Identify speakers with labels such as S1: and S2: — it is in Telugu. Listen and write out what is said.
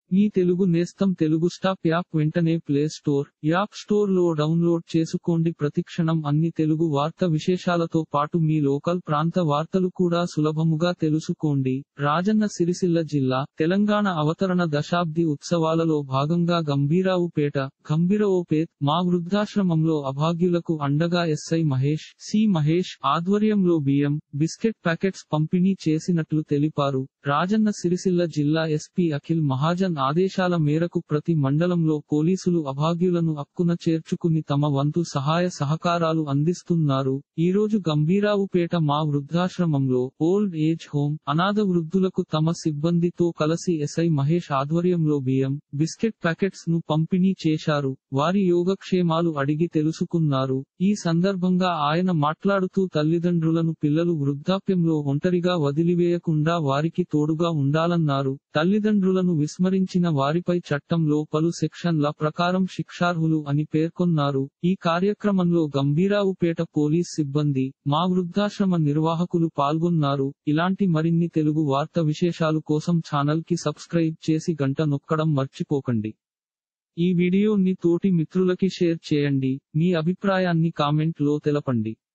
S1: మీ తెలుగు నేస్తం తెలుగు స్టాప్ యాప్ వెంటనే ప్లే స్టోర్ యాప్ స్టోర్ లో డౌన్లోడ్ చేసుకోండి ప్రతిక్షణం అన్ని తెలుగు వార్త విశేషాలతో పాటు మీ లోకల్ ప్రాంత వార్తలు కూడా సులభముగా తెలుసుకోండి రాజన్న సిరిసిల్ల జిల్లా తెలంగాణ అవతరణ దశాబ్ది ఉత్సవాలలో భాగంగా గంభీరావుపేట గంభీరవోపేట్ మా వృద్ధాశ్రమంలో అభాగ్యులకు అండగా ఎస్ఐ మహేష్ సి మహేష్ ఆధ్వర్యంలో బియ్యం బిస్కెట్ ప్యాకెట్స్ పంపిణీ చేసినట్లు తెలిపారు రాజన్న సిరిసిల్ల జిల్లా ఎస్పీ అఖిల్ మహాజన్ ఆదేశాల మేరకు ప్రతి మండలంలో పోలీసులు అభాగ్యులను అక్కున చేర్చుకుని తమ వంతు సహాయ సహకారాలు అందిస్తున్నారు ఈ రోజు గంభీరావుపేట మా వృద్ధాశ్రమంలో ఓల్డ్ ఏజ్ హోమ్ అనాథ వృద్ధులకు తమ సిబ్బందితో కలిసి ఎస్ఐ మహేష్ ఆధ్వర్యంలో బియ్యం బిస్కెట్ ప్యాకెట్స్ ను పంపిణీ చేశారు వారి యోగక్షేమాలు అడిగి తెలుసుకున్నారు ఈ సందర్భంగా ఆయన మాట్లాడుతూ తల్లిదండ్రులను పిల్లలు వృద్ధాప్యంలో ఒంటరిగా వదిలివేయకుండా వారికి తోడుగా ఉండాలన్నారు తల్లిదండ్రులను విస్మరించిన వారిపై చట్టంలో పలు సెక్షన్ల ప్రకారం శిక్షార్హులు అని పేర్కొన్నారు ఈ కార్యక్రమంలో గంభీరావుపేట పోలీస్ సిబ్బంది మా వృద్ధాశ్రమ నిర్వాహకులు పాల్గొన్నారు ఇలాంటి మరిన్ని తెలుగు వార్త విశేషాలు కోసం ఛానల్ కి సబ్స్క్రైబ్ చేసి గంట నొక్కడం మర్చిపోకండి ఈ వీడియోని తోటి మిత్రులకి షేర్ చేయండి మీ అభిప్రాయాన్ని కామెంట్ లో తెలపండి